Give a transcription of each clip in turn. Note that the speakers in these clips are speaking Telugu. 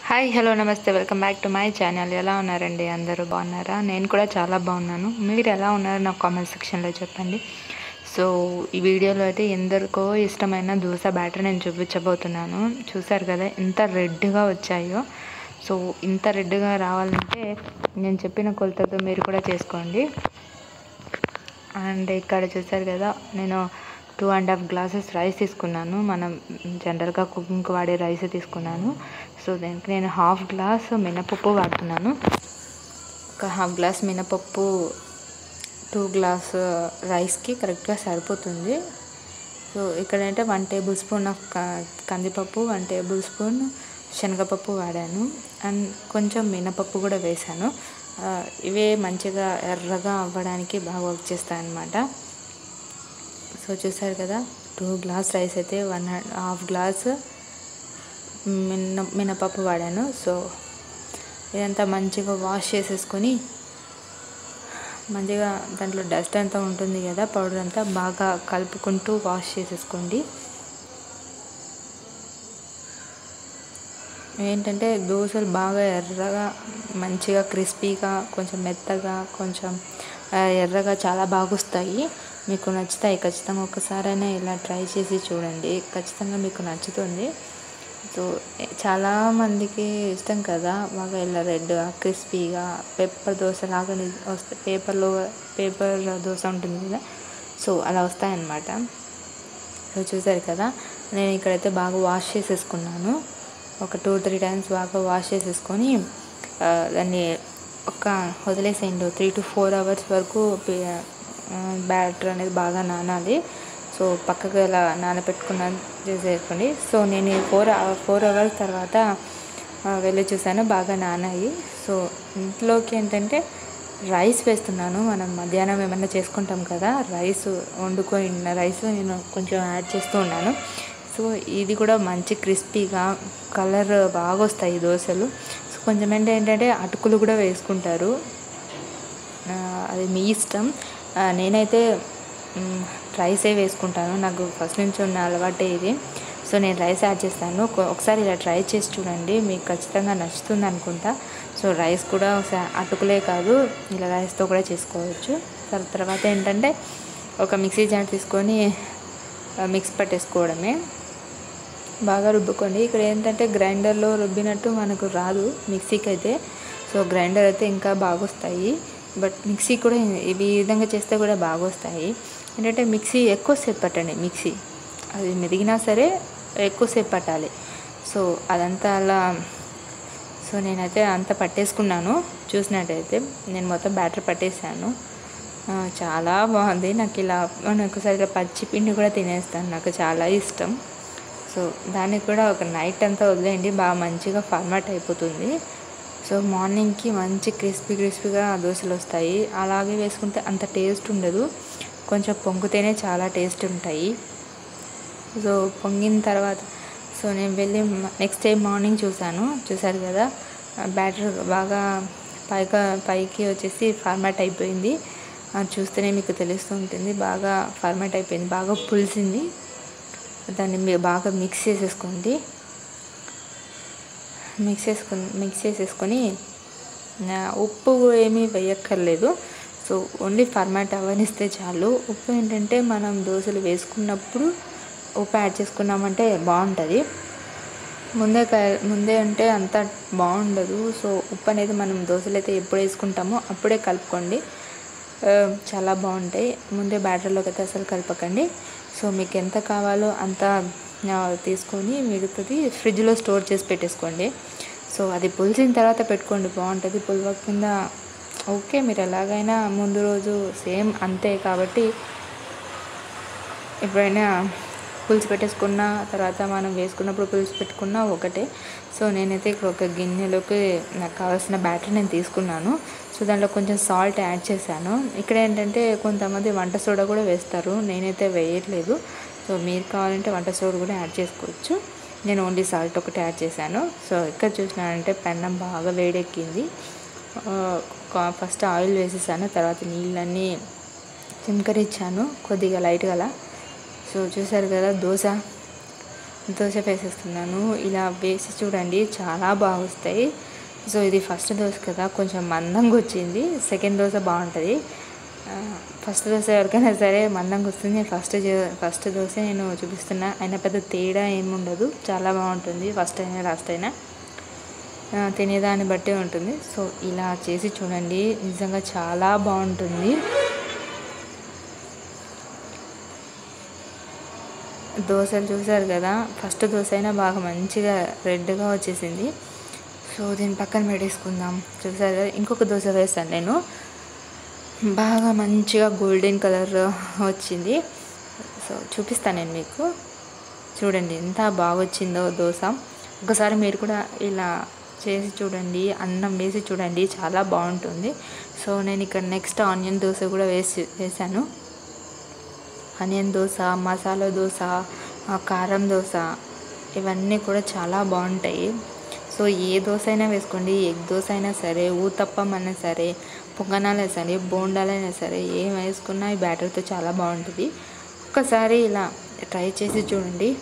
హాయ్ హలో నమస్తే welcome back to my channel ఎలా ఉన్నారండి అందరూ బాగున్నారా నేను కూడా చాలా బాగున్నాను మీరు ఎలా ఉన్నారో నాకు కామెంట్ సెక్షన్లో చెప్పండి సో ఈ వీడియోలో అయితే ఎందరికో ఇష్టమైన దోశ బ్యాటర్ నేను చూపించబోతున్నాను చూసారు కదా ఎంత రెడ్గా వచ్చాయో సో ఇంత రెడ్గా రావాలంటే నేను చెప్పిన కొలతతో మీరు కూడా చేసుకోండి అండ్ ఇక్కడ చూసారు కదా నేను two and half glasses rice తీసుకున్నాను మనం జనరల్గా కుకింగ్కి వాడే రైస్ తీసుకున్నాను సో దానికి నేను హాఫ్ గ్లాస్ మినపప్పు వాడుతున్నాను ఒక హాఫ్ గ్లాస్ మినపప్పు టూ గ్లాస్ రైస్కి కరెక్ట్గా సరిపోతుంది సో ఇక్కడంటే వన్ టేబుల్ స్పూన్ ఆఫ్ కందిపప్పు వన్ టేబుల్ స్పూన్ శనగపప్పు వాడాను అండ్ కొంచెం మినపప్పు కూడా వేశాను ఇవే మంచిగా ఎర్రగా అవ్వడానికి బాగా వర్క్ చేస్తాయి అన్నమాట సో చూసారు కదా టూ గ్లాస్ రైస్ అయితే వన్ హాఫ్ గ్లాస్ మిన మినపప్పు వాడాను సో ఇదంతా మంచిగా వాష్ చేసేసుకొని మంచిగా దాంట్లో డస్ట్ అంతా ఉంటుంది కదా పౌడర్ అంతా బాగా కలుపుకుంటూ వాష్ చేసేసుకోండి ఏంటంటే దోశలు బాగా ఎర్రగా మంచిగా క్రిస్పీగా కొంచెం మెత్తగా కొంచెం ఎర్రగా చాలా బాగా వస్తాయి మీకు నచ్చుతాయి ఖచ్చితంగా ఒకసారైనా ఇలా ట్రై చేసి చూడండి ఖచ్చితంగా మీకు నచ్చుతుంది సో చాలామందికి ఇష్టం కదా బాగా ఇలా రెడ్గా క్రిస్పీగా పేపర్ దోశ లాగా వస్తే పేపర్లో పేపర్ దోశ ఉంటుంది కదా సో అలా వస్తాయన్నమాట సో చూసారు కదా నేను ఇక్కడైతే బాగా వాష్ చేసేసుకున్నాను ఒక టూ త్రీ టైమ్స్ బాగా వాష్ చేసేసుకొని దాన్ని ఒక వదిలేసేయండి త్రీ టు ఫోర్ అవర్స్ వరకు బ్యాటర్ అనేది బాగా నానాలి సో పక్కకు ఇలా నానబెట్టుకున్న చేసేసుకోండి సో నేను ఫోర్ ఫోర్ అవర్స్ తర్వాత వెళ్ళి చూసాను బాగా నానాయి సో ఇంట్లోకి ఏంటంటే రైస్ వేస్తున్నాను మనం మధ్యాహ్నం ఏమైనా చేసుకుంటాం కదా రైస్ వండుకొని రైస్ నేను కొంచెం యాడ్ చేస్తూ ఉన్నాను సో ఇది కూడా మంచి క్రిస్పీగా కలర్ బాగా వస్తాయి దోశలు సో కొంచెం ఏంటంటే అటుకులు కూడా వేసుకుంటారు అది మీ ఇష్టం నేనైతే రైసే వేసుకుంటాను నాకు ఫస్ట్ నుంచి ఉన్న అలవాటే ఇది సో నేను రైస్ యాడ్ చేస్తాను ఒకసారి ఇలా ట్రై చేసి చూడండి మీకు ఖచ్చితంగా నచ్చుతుంది అనుకుంటా సో రైస్ కూడా ఒకసారి అటుకులే కాదు ఇలా రైస్తో కూడా చేసుకోవచ్చు తర్వాత ఏంటంటే ఒక మిక్సీ జార్ తీసుకొని మిక్స్ పట్టేసుకోవడమే బాగా రుబ్బుకోండి ఇక్కడ ఏంటంటే గ్రైండర్లో రుబ్బినట్టు మనకు రాదు మిక్సీకి అయితే సో గ్రైండర్ అయితే ఇంకా బాగా వస్తాయి బట్ మిక్సీ కూడా ఈ విధంగా చేస్తే కూడా బాగా వస్తాయి ఏంటంటే మిక్సీ ఎక్కువసేపు పట్టండి మిక్సీ అది మెదిగినా సరే ఎక్కువసేపు పట్టాలి సో అదంతా అలా సో నేనైతే అంతా పట్టేసుకున్నాను చూసినట్టయితే నేను మొత్తం బ్యాటర్ పట్టేసాను చాలా బాగుంది నాకు ఇలా ఒకసారి ఇలా పచ్చి పిండి కూడా తినేస్తాను నాకు చాలా ఇష్టం సో దానికి కూడా ఒక నైట్ అంతా వదిలేయండి బాగా మంచిగా ఫార్మాట్ అయిపోతుంది సో మార్నింగ్కి మంచి క్రిస్పీ క్రిస్పీగా దోశలు వస్తాయి అలాగే వేసుకుంటే అంత టేస్ట్ ఉండదు కొంచెం పొంగితేనే చాలా టేస్ట్ ఉంటాయి సో పొంగిన తర్వాత సో నేను వెళ్ళి నెక్స్ట్ డే మార్నింగ్ చూసాను చూసారు కదా బ్యాటర్ బాగా పైగా పైకి వచ్చేసి ఫార్మాట్ అయిపోయింది చూస్తేనే మీకు తెలుస్తూ ఉంటుంది బాగా ఫార్మాట్ అయిపోయింది బాగా పులిసింది దాన్ని బాగా మిక్స్ చేసేసుకోండి మిక్స్ చేసుకుని మిక్స్ చేసేసుకొని ఉప్పు ఏమీ వేయక్కర్లేదు సో ఓన్లీ ఫర్మాట్ అవనిస్తే చాలు ఉప్పు ఏంటంటే మనం దోశలు వేసుకున్నప్పుడు ఉప్పు యాడ్ చేసుకున్నామంటే బాగుంటుంది ముందే ముందే అంటే అంత బాగుండదు సో ఉప్పు అనేది మనం దోశలు అయితే ఎప్పుడు వేసుకుంటామో అప్పుడే కలుపుకోండి చాలా బాగుంటాయి ముందే బ్యాటర్లోకి అయితే అసలు కలపకండి సో మీకు ఎంత కావాలో అంత తీసుకొని మిగతాది ఫ్రిడ్జ్లో స్టోర్ చేసి పెట్టేసుకోండి సో అది పులిసిన తర్వాత పెట్టుకోండి బాగుంటుంది పులివ కింద ఓకే మీరు ఎలాగైనా ముందు రోజు సేమ్ అంతే కాబట్టి ఎప్పుడైనా పులిసి పెట్టేసుకున్న తర్వాత మనం వేసుకున్నప్పుడు పులిసి పెట్టుకున్నా ఒకటే సో నేనైతే ఇక్కడ ఒక గిన్నెలోకి నాకు కావాల్సిన బ్యాటర్ నేను తీసుకున్నాను సో దాంట్లో కొంచెం సాల్ట్ యాడ్ చేశాను ఇక్కడ ఏంటంటే కొంతమంది వంట సోడా కూడా వేస్తారు నేనైతే వేయట్లేదు సో మీరు కావాలంటే వంట సోడా కూడా యాడ్ చేసుకోవచ్చు నేను ఓన్లీ సాల్ట్ ఒకటి యాడ్ చేశాను సో ఇక్కడ చూసినానంటే పెన్నం బాగా వేడెక్కింది ఫస్ట్ ఆయిల్ వేసేసాను తర్వాత నీళ్ళన్నీ చిమ్కరిచ్చాను కొద్దిగా లైట్గా అలా సో చూసారు కదా దోశ దోశ వేసేస్తున్నాను ఇలా వేసి చూడండి చాలా బాగా వస్తాయి సో ఇది ఫస్ట్ దోశ కదా కొంచెం మందంగా వచ్చింది సెకండ్ దోశ బాగుంటుంది ఆ, ఫస్ట్ దోశ ఎవరికైనా సరే మందంగా వస్తుంది నేను ఫస్ట్ చే- ఫస్ట్ దోశ నేను చూపిస్తున్నా అయినా పెద్ద తేడా ఏమి ఉండదు చాలా బాగుంటుంది ఫస్ట్ అయినా లాస్ట్ అయినా ఆ, తినేదాన్ని బట్టి ఉంటుంది సో ఇలా చేసి చూడండి నిజంగా చాలా బాగుంటుంది దోశలు చూసారు కదా ఫస్ట్ దోశ అయినా బాగా మంచిగా రెడ్గా వచ్చేసింది సో దీని పక్కన పెట్టేసుకుందాం చూసారు కదా ఇంకొక దోశ వేస్తాను నేను బాగా మంచిగా గోల్డెన్ కలర్ వచ్చింది సో చూపిస్తాను నేను మీకు చూడండి ఎంత బాగా వచ్చిందో దోశ ఒకసారి మీరు కూడా ఇలా చేసి చూడండి అన్నం వేసి చూడండి చాలా బాగుంటుంది సో నేను ఇక్కడ నెక్స్ట్ ఆనియన్ దోశ కూడా వేసి వేసాను ఆనియన్ దోశ మసాలా దోశ ఆ కారం దోశ ఇవన్నీ కూడా చాలా బాగుంటాయి సో ఏ దోశ అయినా వేసుకోండి ఎగ్ దోశ అయినా సరే ఊతప్పం అయినా సరే పొంగనాలైనా సరే బోండాలైనా సరే ఏం వేసుకున్నా ఈ బ్యాటర్తో చాలా బాగుంటుంది ఒక్కసారి ఇలా ట్రై చేసి చూడండి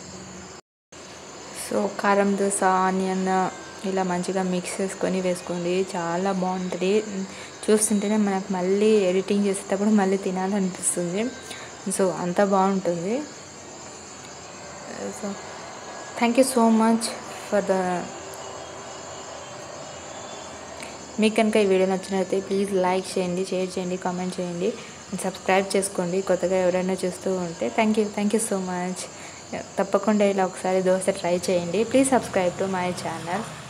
సో కారం దోశ ఆనియన్ ఇలా మంచిగా మిక్స్ చేసుకొని వేసుకోండి చాలా బాగుంటుంది చూస్తుంటేనే మనకు మళ్ళీ ఎడిటింగ్ చేసేటప్పుడు మళ్ళీ తినాలనిపిస్తుంది సో అంత బాగుంటుంది so thank you so much for the మీకు కనుక ఈ వీడియో నచ్చినట్లయితే ప్లీజ్ లైక్ చేయండి షేర్ చేయండి కామెంట్ చేయండి సబ్స్క్రైబ్ చేసుకోండి కొత్తగా ఎవరైనా చూస్తూ ఉంటే thank you thank you so much తప్పకుండా ఇలా ఒకసారి దోశ ట్రై చేయండి please subscribe to my channel